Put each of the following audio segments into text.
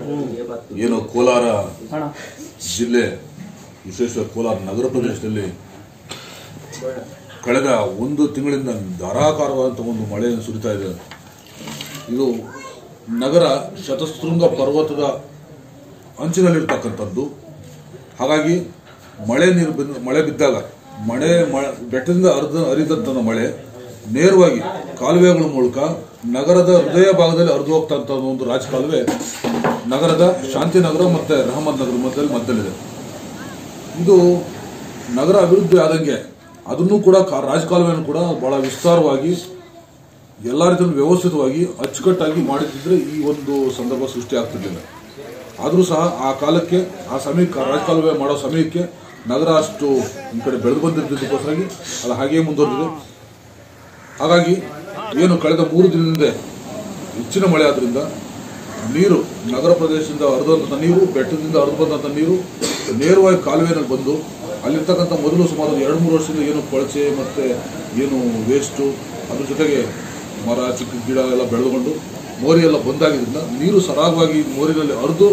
ಏನು ಕೋಲಾರ ಜಿಲ್ಲೆ ವಿಶೇಷ ಕೋಲಾರ ನಗರ ಪ್ರದೇಶದಲ್ಲಿ ಕಳೆದ ಒಂದು ತಿಂಗಳಿಂದ ಧಾರಾಕಾರವಾದಂಥ ಒಂದು ಮಳೆ ಸುರಿತಾ ಇದೆ ಇದು ನಗರ ಶತಶೃಂಗ ಪರ್ವತದ ಅಂಚಿನಲ್ಲಿರ್ತಕ್ಕಂಥದ್ದು ಹಾಗಾಗಿ ಮಳೆ ನೀರು ಬಂದ ಮಳೆ ಬಿದ್ದಾಗ ಮಳೆ ಮಳೆ ಬೆಟ್ಟದಿಂದ ಅರ್ಧ ಹರಿದಂಥ ಮಳೆ ನೇರವಾಗಿ ಕಾಲುವೆಗಳ ಮೂಲಕ ನಗರದ ಹೃದಯ ಭಾಗದಲ್ಲಿ ಹರಿದು ಹೋಗ್ತಂಥ ಒಂದು ರಾಜಕಾಲುವೆ ನಗರದ ಶಾಂತಿನಗರ ಮತ್ತು ರಹಮತ್ ನಗರ ಮಧ್ಯದಲ್ಲಿ ಮಧ್ಯದಲ್ಲಿದೆ ಇದು ನಗರ ಅಭಿವೃದ್ಧಿ ಆದಂಗೆ ಅದನ್ನು ಕೂಡ ಕಾ- ರಾಜಕಾಲುವೆಯನ್ನು ಕೂಡ ಬಹಳ ವಿಸ್ತಾರವಾಗಿ ಎಲ್ಲ ರೀತಿಯಲ್ಲಿ ವ್ಯವಸ್ಥಿತವಾಗಿ ಅಚ್ಚುಕಟ್ಟಾಗಿ ಮಾಡಿದ್ರೆ ಈ ಒಂದು ಸಂದರ್ಭ ಸೃಷ್ಟಿ ಆಗ್ತಿದ್ದಿಲ್ಲ ಆದರೂ ಸಹ ಆ ಕಾಲಕ್ಕೆ ಆ ಸಮಯಕ್ಕೆ ಆ ರಾಜಕಾಲುವೆ ಮಾಡೋ ಸಮಯಕ್ಕೆ ನಗರ ಅಷ್ಟು ಈ ಕಡೆ ಬೆಳೆದು ಬಂದಿದ್ದಕ್ಕೋಸ್ಕರಾಗಿ ಅದು ಹಾಗೆಯೇ ಮುಂದುವರೆದಿದೆ ಹಾಗಾಗಿ ಏನು ಕಳೆದ ಮೂರು ದಿನದಿಂದ ಹೆಚ್ಚಿನ ಮಳೆ ಆದ್ರಿಂದ ನೀರು ನಗರ ಪ್ರದೇಶದಿಂದ ಹರಿದಂಥ ನೀರು ಬೆಟ್ಟದಿಂದ ಹರಿದು ಬಂದಂಥ ನೀರು ನೇರವಾಗಿ ಕಾಲುವೆನಲ್ಲಿ ಬಂದು ಅಲ್ಲಿರ್ತಕ್ಕಂಥ ಮೊದಲು ಸುಮಾರು ಒಂದು ಎರಡು ಮೂರು ವರ್ಷದಿಂದ ಏನು ಕೊಳಚೆ ಮತ್ತು ಏನು ವೇಸ್ಟು ಅದ್ರ ಜೊತೆಗೆ ಮರ ಚಿಕ್ಕ ಗಿಡ ಎಲ್ಲ ಬೆಳೆದುಕೊಂಡು ಮೋರಿ ಎಲ್ಲ ಬಂದಾಗಿದ್ದರಿಂದ ನೀರು ಸರಾಗವಾಗಿ ಮೋರಿನಲ್ಲಿ ಹರಿದು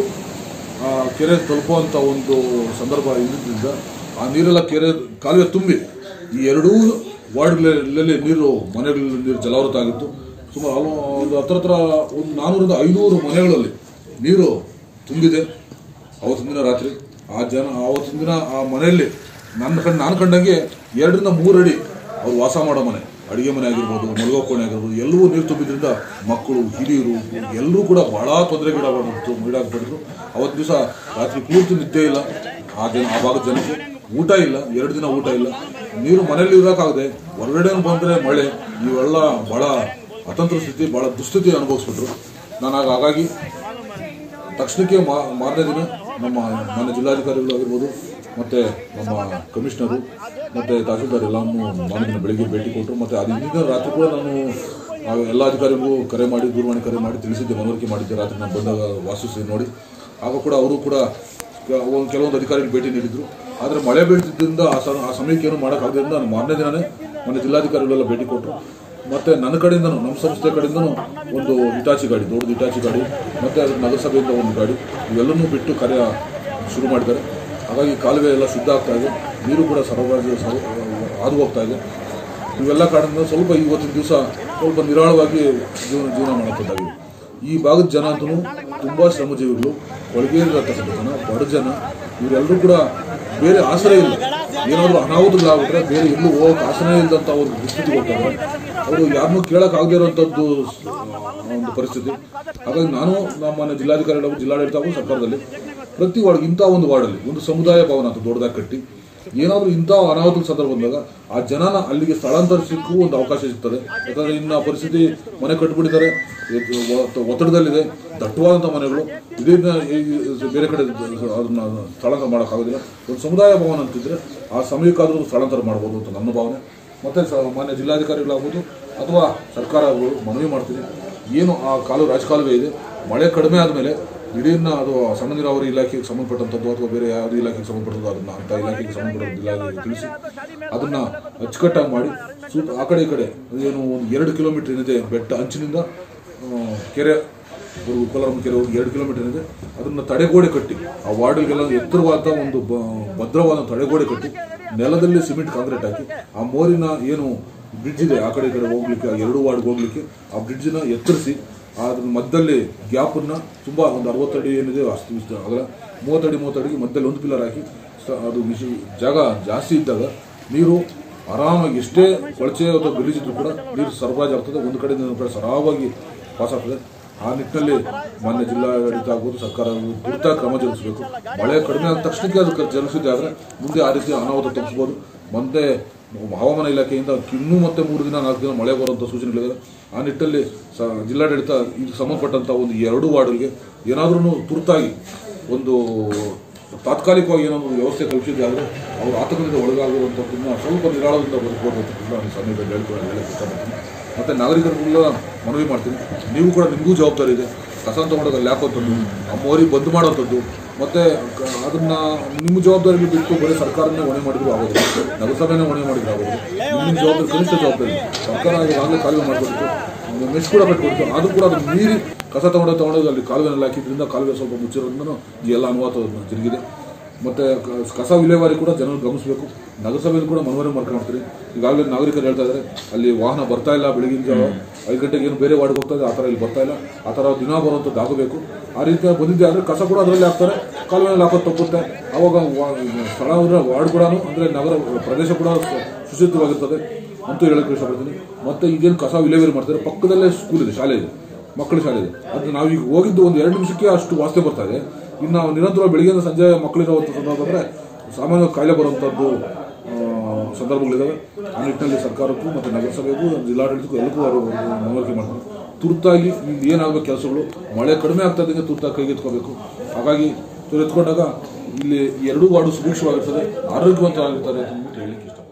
ಆ ಕೆರೆ ತಲುಪುವಂಥ ಒಂದು ಸಂದರ್ಭ ಇದ್ದಿದ್ದರಿಂದ ಆ ನೀರೆಲ್ಲ ಕೆರೆ ಕಾಲುವೆ ತುಂಬಿ ಈ ಎರಡೂ ವಾರ್ಡ್ಗಳಲ್ಲಿ ನೀರು ಮನೆಗಳಲ್ಲಿ ನೀರು ಜಲಾವೃತ ಆಗಿತ್ತು ಸುಮಾರು ಹಲವು ಒಂದು ಹತ್ರ ಹತ್ರ ಒಂದು ನಾನ್ನೂರಿಂದ ಐನೂರು ಮನೆಗಳಲ್ಲಿ ನೀರು ತುಂಬಿದೆ ಅವತ್ತಿನ ದಿನ ರಾತ್ರಿ ಆ ಜನ ಆವತ್ತಿನ ದಿನ ಆ ಮನೆಯಲ್ಲಿ ನನ್ನ ಕಂಡು ನಾನು ಕಂಡಂಗೆ ಎರಡರಿಂದ ಮೂರು ಅಡಿ ಅವ್ರು ವಾಸ ಮಾಡೋ ಮನೆ ಅಡಿಗೆ ಮನೆ ಆಗಿರ್ಬೋದು ಮಲಗೋ ಕೋಣೆ ಆಗಿರ್ಬೋದು ಎಲ್ಲವೂ ನೀರು ತುಂಬಿದ್ರಿಂದ ಮಕ್ಕಳು ಹಿರಿಯರು ಎಲ್ಲರೂ ಕೂಡ ಬಹಳ ತೊಂದರೆಗೀಡಾಗ್ಬಿಟ್ಟು ಈಡಾಗ್ಬಿಟ್ಟಿದ್ರು ಅವತ್ತು ದಿವಸ ರಾತ್ರಿ ಪೂರ್ತಿ ನಿದ್ದೆ ಇಲ್ಲ ಆ ಜನ ಆ ಭಾಗದ ಜನಕ್ಕೆ ಊಟ ಇಲ್ಲ ಎರಡು ದಿನ ಊಟ ಇಲ್ಲ ನೀರು ಮನೆಯಲ್ಲಿ ಇರೋಕ್ಕಾಗದೆ ಹೊರಗಡೆ ಬಂದರೆ ಮಳೆ ಇವೆಲ್ಲ ಬಹಳ ಅತಂತ್ರ ಸ್ಥಿತಿ ಬಹಳ ದುಸ್ಥಿತಿ ಅನುಭವಿಸ್ಬಿಟ್ರು ನಾನು ಆಗ ಹಾಗಾಗಿ ತಕ್ಷಣಕ್ಕೆ ಮಾ- ಮಾರನೇ ದಿನ ನಮ್ಮ ನನ್ನ ಜಿಲ್ಲಾಧಿಕಾರಿಗಳು ಆಗಿರ್ಬೋದು ಮತ್ತು ನಮ್ಮ ಕಮಿಷನರು ಮತ್ತು ತಹಸೀಲ್ದಾರ್ ಎಲ್ಲನೂ ಮಾರನೇ ದಿನ ಬೆಳಿಗ್ಗೆ ಭೇಟಿ ಕೊಟ್ಟರು ಮತ್ತು ಅದು ಹಿಂದಿನ ರಾತ್ರಿ ಕೂಡ ನಾನು ಆ ಎಲ್ಲ ಅಧಿಕಾರಿಗಳಿಗೂ ಕರೆ ಮಾಡಿ ದೂರವಾಣಿ ಕರೆ ಮಾಡಿ ತಿಳಿಸಿದ್ದೆ ಮನವರಿಕೆ ಮಾಡಿದ್ದೆ ರಾತ್ರಿ ನಾನು ಬಂದಾಗ ವಾಸಿಸಿ ನೋಡಿ ಆಗ ಕೂಡ ಅವರು ಕೂಡ ಕ- ಒಂದು ಕೆಲವೊಂದು ಅಧಿಕಾರಿಗಳು ಭೇಟಿ ನೀಡಿದ್ರು ಆದರೆ ಮಳೆ ಬೀಳ್ತಿದ್ದರಿಂದ ಆ ಸ ಆ ಸಮಯಕ್ಕೆ ಏನು ಮಾಡೋಕ್ಕಾಗದ್ರಿಂದ ನಾನು ಮಾರನೇ ದಿನನೇ ನನ್ನ ಜಿಲ್ಲಾಧಿಕಾರಿಗಳೆಲ್ಲ ಭೇಟಿ ಕೊಟ್ಟರು ಮತ್ತೆ ನನ್ನ ಕಡೆಯಿಂದನೂ ನಮ್ಮ ಸಂಸ್ಥೆ ಕಡೆಯಿಂದನೂ ಒಂದು ಇಟಾಚಿ ಗಾಡಿ ದೊಡ್ಡದು ಇಟಾಚಿ ಗಾಡಿ ಮತ್ತೆ ಅದ್ರ ನಗರಸಭೆಯಿಂದ ಒಂದು ಗಾಡಿ ಇವೆಲ್ಲನೂ ಬಿಟ್ಟು ಕಾರ್ಯ ಶುರು ಮಾಡಿದ್ದಾರೆ ಹಾಗಾಗಿ ಕಾಲುವೆ ಎಲ್ಲ ಶುದ್ಧ ಆಗ್ತಾ ಇದೆ ನೀರು ಕೂಡ ಸರಬರಾಜು ಸರ- ಹಾದು ಹೋಗ್ತಾ ಇದೆ ಇವೆಲ್ಲ ಕಾರಣದಿಂದ ಸ್ವಲ್ಪ ಇವತ್ತಿನ ದಿವಸ ಸ್ವಲ್ಪ ನಿರಾಳವಾಗಿ ಜೀವನ ಜೀವನ ಮಾಡೋಕ್ಕಾಗಿದೆ ಈ ಭಾಗದ ಜನ ಅಂತೂ ತುಂಬ ಶ್ರಮಜೀವಿಗಳು ಕೊಳಗೇರಿರತಕ್ಕಂಥ ಜನ ಬಡ ಜನ ಇವರೆಲ್ಲರೂ ಕೂಡ ಬೇರೆ ಆಶ್ರಯ ಇಲ್ಲ ಏನಾದರೂ ಅನಾಹುತಗಳಾಗ್ಬಿಟ್ರೆ ಬೇರೆ ಎಲ್ಲೂ ಹೋಗಕ್ಕೆ ಆಶ್ರಯ ಇಲ್ಲದಂಥ ಒಂದು ಸ್ಥಿತಿ ಕೊಡ್ತಾರೆ ಅವರು ಯಾರನ್ನೂ ಕೇಳೋಕ್ಕಾಗದೇ ಇರೋಂಥದ್ದು ಒಂದು ಪರಿಸ್ಥಿತಿ ಹಾಗಾಗಿ ನಾನು ನಮ್ಮ ಜಿಲ್ಲಾಧಿಕಾರಿಗಳು ಜಿಲ್ಲಾಡಳಿತ ಹಾಗೂ ಸರ್ಕಾರದಲ್ಲಿ ಪ್ರತಿ ವಾರ್ಡ್ ಇಂಥ ಒಂದು ವಾರ್ಡಲ್ಲಿ ಒಂದು ಸಮುದಾಯ ಭವನ ಅಂತ ದೊಡ್ಡದಾಗಿ ಕಟ್ಟಿ ಏನಾದರೂ ಇಂಥ ಅನಾಹುತದ ಸಂದರ್ಭ ಬಂದಾಗ ಆ ಜನನ ಅಲ್ಲಿಗೆ ಸ್ಥಳಾಂತರಿಸಕ್ಕೂ ಒಂದು ಅವಕಾಶ ಸಿಗ್ತದೆ ಯಾಕಂದ್ರೆ ಇನ್ನು ಆ ಪರಿಸ್ಥಿತಿ ಮನೆ ಕಟ್ಟಿಬಿಟ್ಟಿದ್ದಾರೆ ಇದು ಒತ್ತ- ಒತ್ತಡದಲ್ಲಿದೆ ದಟ್ಟವಾದಂಥ ಮನೆಗಳು ಇದನ್ನ ಈ- ಬೇರೆ ಕಡೆ ಅದನ್ನ ಸ್ಥಳಾಂತರ ಮಾಡೋಕ್ಕಾಗೋದಿಲ್ಲ ಒಂದು ಸಮುದಾಯ ಭವನ ಅಂತಿದ್ರೆ ಆ ಸಮಯಕ್ಕಾದರೂ ಸ್ಥಳಾಂತರ ಮಾಡ್ಬೋದು ಅಂತ ನನ್ನ ಭಾವನೆ ಮತ್ತೆ ಸ- ಮಾನ್ಯ ಜಿಲ್ಲಾಧಿಕಾರಿಗಳಾಗ್ಬೋದು ಅಥವಾ ಸರ್ಕಾರ ಆಗ್ಬೋದು ಮನವಿ ಮಾಡ್ತೀನಿ ಏನು ಆ ಕಾಲು ರಾಜಕಾಲುವೆ ಇದೆ ಮಳೆ ಕಡಿಮೆ ಆದಮೇಲೆ ಇಡೀನ ಅದು ಸಣ್ಣ ನೀರಾವರಿ ಇಲಾಖೆಗೆ ಸಂಬಂಧಪಟ್ಟಂಥದ್ದು ಅಥವಾ ಬೇರೆ ಯಾವುದೇ ಇಲಾಖೆಗೆ ಸಂಬಂಧಪಟ್ಟದ್ದು ಅದನ್ನ ಅಂತ ಇಲಾಖೆಗೆ ಸಂಬಂಧಪಟ್ಟ ಇಲಾಖೆಗೆ ತಿಳಿಸಿ ಅದನ್ನ ಅಚ್ಚುಕಟ್ಟಾಗಿ ಮಾಡಿ ಸೂಟ್ ಆ ಕಡೆ ಈ ಕಡೆ ಏನು ಒಂದು ಎರಡು ಕಿಲೋಮೀಟರ್ ಏನಿದೆ ಬೆಟ್ಟ ಅಂಚಿನಿಂದ ಆ, ಕೆರೆ ಒಂದು ಕೋಲಾರಮ್ಮ ಕೆರೆ ಹೋಗಿ ಎರಡು ಕಿಲೋಮೀಟರ್ ಇದೆ ಅದನ್ನ ತಡೆಗೋಡೆ ಕಟ್ಟಿ ಆ ವಾರ್ಡ್ಗೆಲ್ಲ ಎತ್ತರವಾದ ಒಂದು ಬ- ಭದ್ರವಾದ ತಡೆಗೋಡೆ ಕಟ್ಟಿ ನೆಲದಲ್ಲಿ ಸಿಮೆಂಟ್ ಕಾಂಕ್ರೀಟ್ ಹಾಕಿ ಆ ಮೋರಿನ ಏನು ಬ್ರಿಡ್ಜ್ ಇದೆ ಆ ಕಡೆ ಈ ಕಡೆ ಹೋಗ್ಲಿಕ್ಕೆ ಆ ಎರಡು ವಾರ್ಡ್ಗೆ ಹೋಗ್ಲಿಕ್ಕೆ ಆ ಬ್ರಿಡ್ಜ್ನ ಎತ್ತರಿಸಿ ಅದ್ರ ಮಧ್ಯದಲ್ಲಿ ಗ್ಯಾಪನ್ನ ತುಂಬಾ ಒಂದು ಅರವತ್ತಡಿ ಏನಿದೆ ಅಷ್ಟು ಇಷ್ಟ ಅಗಲ ಮೂವತ್ತಡಿ ಮೂವತ್ತಡಿಗೆ ಮಧ್ಯದಲ್ಲಿ ಒಂದು ಪಿಲ್ಲರ್ ಹಾಕಿ ಸ- ಅದು ವಿಶ್ ಜಾಗ ಜಾಸ್ತಿ ಇದ್ದಾಗ ನೀರು ಆರಾಮಾಗಿ ಎಷ್ಟೇ ಕೊಳಚೆ ಅಥವಾ ಗಲೀಜಿದ್ರು ಕೂಡ ನೀರು ಸರಬರಾಜು ಆಗ್ತದೆ ಒಂದು ಕಡೆಯಿಂದ ಇನ್ನೊಂದು ಕಡೆ ಸರಾಗವಾಗಿ ಪಾಸ್ ಆಗ್ತದೆ ಆ ನಿಟ್ಟಿನಲ್ಲಿ ಮಾನ್ಯ ಜಿಲ್ಲಾಡಳಿತ ಆಗ್ಬೋದು ಸರ್ಕಾರ ಆಗ್ಬೋದು ತುರ್ತಾಗಿ ಕ್ರಮ ಜರುಗಿಸಬೇಕು ಮಳೆ ಕಡಿಮೆ ಆದ ತಕ್ಷಣಕ್ಕೆ ಅದು ಜರುಗಿಸಿದೆ ಆದರೆ ಮುಂದೆ ಆ ರೀತಿ ಅನಾಹುತ ತಪ್ಪಿಸ್ಬೋದು ಮತ್ತೆ ಹವಾಮಾನ ಇಲಾಖೆಯಿಂದ ಇನ್ನೂ ಮತ್ತೆ ಮೂರು ದಿನ ನಾಲ್ಕು ದಿನ ಮಳೆ ಬರುವಂಥ ಸೂಚನೆಗಳಿದೆ ಆ ನಿಟ್ಟಲ್ಲಿ ಸ ಜಿಲ್ಲಾಡಳಿತ ಇದಕ್ಕೆ ಸಂಬಂಧಪಟ್ಟಂಥ ಒಂದು ಎರಡು ವಾರ್ಡ್ಗಳಿಗೆ ಏನಾದ್ರೂ ತುರ್ತಾಗಿ ಒಂದು ತಾತ್ಕಾಲಿಕವಾಗಿ ಏನೋ ಒಂದು ವ್ಯವಸ್ಥೆ ಕಲ್ಪಿಸಿದೆ ಆದರೆ ಅವರು ಆತಂಕದಿಂದ ಒಳಗಾಗುವಂಥದ್ದನ್ನ ಸ್ವಲ್ಪ ನಿರಾಳದಿಂದ ಬದುಕಬಹುದು ಅಂತ ಕೂಡ ನಾನು ಈ ಸಮಯದಲ್ಲಿ ಹೇಳ್ಕೊಂಡು ಹೇಳಕ್ಕೆ ಇಷ್ಟಪಡ್ತೀನಿ ಮತ್ತು ನಾಗರಿಕರಿಗೆಲ್ಲ ಮನವಿ ಮಾಡ್ತೀನಿ ನೀವು ಕೂಡ ನಿಮಗೂ ಜವಾಬ್ದಾರಿ ಇದೆ ಕಸ ತಗೊಂಡಾಗ ಅಲ್ಲಿ ಹಾಕೋಂಥದ್ದು ಆ ಮೋರಿ ಬಂದ್ ಮಾಡೋಂಥದ್ದು ಮತ್ತೆ ಕ- ಅದನ್ನ ನಿಮ್ಮ ಜವಾಬ್ದಾರಿ ಬಿಟ್ಟು ಬರೀ ಸರ್ಕಾರನೇ ಹೊಣೆ ಮಾಡಿದ್ರು ಆಗೋದಿಲ್ಲ ನಗರಸಭೆನೇ ಹೊಣೆ ಮಾಡಿದ್ರು ಆಗೋದಿಲ್ಲ ನಿಮ್ಮ ಜವಾಬ್ದಾರಿ ಕನಿಷ್ಠ ಜವಾಬ್ದಾರಿ ಸರ್ಕಾರ ಈಗಾಗಲೇ ಕಾಲುವೆ ಮಾಡಿಕೊಟ್ಟಿತ್ತು ಮೆಸ್ ಕೂಡ ಕಟ್ಕೊಡ್ತು ಆದರೂ ಕೂಡ ಅದನ್ನ ಮೀರಿ ಕಸ ತಗೊಂಡೋಗಿ ತಗೊಂಡೋಗಿ ಅಲ್ಲಿ ಕಾಲುವೆನಲ್ಲಿ ಹಾಕಿದ್ರಿಂದ ಕಾಲುವೆ ಸ್ವಲ್ಪ ಮುಚ್ಚಿರೋದ್ರಿಂದ ಈ ಎಲ್ಲ ಅನುವಾತ ತಿರುಗಿದೆ ಮತ್ತೆ ಕ- ಕಸ ವಿಲೇವಾರಿ ಕೂಡ ಜನರು ಗಮನಿಸಬೇಕು ನಗರಸಭೆಯಲ್ಲಿ ಕೂಡ ಮನವರಿ ಮಾಡ್ಕೊಂಡ್ಬಿಡ್ತೀರಿ ಈಗಾಗಲೇ ನಾಗರಿಕರು ಹೇಳ್ತಾ ಇದ್ದಾರೆ ಅಲ್ಲಿ ವಾಹನ ಬರ್ತಾ ಇಲ್ಲ ಬೆಳಗಿನ ಜಾವ ಐದು ಗಂಟೆಗೆ ಏನು ಬೇರೆ ವಾರ್ಡ್ಗೆ ಹೋಗ್ತಾ ಇದೆ ಆ ಥರ ಇಲ್ಲಿ ಬರ್ತಾ ಇಲ್ಲ ಆ ಥರ ದಿನ ಬರುವಂಥದ್ದು ಆಗಬೇಕು ಆ ರೀತಿ ಬಂದಿದ್ದೆ ಆದರೆ ಕಸ ಕೂಡ ಅದರಲ್ಲಿ ಹಾಕ್ತಾರೆ ಕಾಲುವೆಯಲ್ಲಿ ಹಾಕೋದು ತಪ್ಪುತ್ತೆ ಅವಾಗ ವಾ- ಸ್ಥಳ ಅಂದ್ರೆ ವಾರ್ಡ್ ಕೂಡ ಅಂದರೆ ನಗರ ಪ್ರದೇಶ ಕೂಡ ಸು- ಸುಶುದ್ಧವಾಗಿರ್ತದೆ ಅಂತೂ ಹೇಳಕ್ಕೆ ಇಷ್ಟಪಡ್ತೀನಿ ಮತ್ತೆ ಈಗೇನು ಕಸ ವಿಲೇವಾರಿ ಮಾಡ್ತಾರೆ ಪಕ್ಕದಲ್ಲೇ ಸ್ಕೂಲ್ ಇದೆ ಶಾಲೆ ಇದೆ ಮಕ್ಕಳ ಶಾಲೆ ಇದೆ ಅದು ನಾವು ಈಗ ಹೋಗಿದ್ದು ಒಂದು ಎರಡು ನಿಮಿಷಕ್ಕೆ ಅಷ್ಟು ವಾಸನೆ ಬರ್ತಾ ಇದೆ ಇನ್ನು ನಾವು ನಿರಂತರ ಬೆಳಿಗ್ಗೆಯಿಂದ ಸಂಜೆ ಮಕ್ಕಳಿರುವಂಥ ಸಂದರ್ಭ ಅಂದರೆ ಸಾಮಾನ್ಯ ಕಾಯಿಲೆ ಬರುವಂಥದ್ದು ಆ, ಸಂದರ್ಭಗಳಿದ್ದಾವೆ ಆ ನಿಟ್ಟಿನಲ್ಲಿ ಸರ್ಕಾರಕ್ಕೂ ಮತ್ತು ನಗರಸಭೆಗೂ ಜಿಲ್ಲಾಡಳಿತಕ್ಕೂ ಎಲ್ಲಕ್ಕೂ ಅವರು ಮನವರಿಕೆ ಮಾಡ್ತಾರೆ ತುರ್ತಾಗಿ ನಿಮ್ದು ಏನಾಗಬೇಕು ಕೆಲಸಗಳು ಮಳೆ ಕಡಿಮೆ ಆಗ್ತಾ ಇದ್ದಂಗೆ ತುರ್ತಾಗಿ ಕೈಗೆತ್ಕೋಬೇಕು ಹಾಗಾಗಿ ಎತ್ಕೊಂಡಾಗ ಇಲ್ಲಿ ಎರಡೂ ವಾರ್ಡು ಸುಭಿಕ್ಷವಾಗಿರ್ತದೆ ಆರೋಗ್ಯವಂತವಾಗಿರ್ತಾರೆ ಅಂತ ಅಂದ್ಬಿಟ್ಟು ಹೇಳಲಿಕ್ಕೆ ಇಷ್ಟ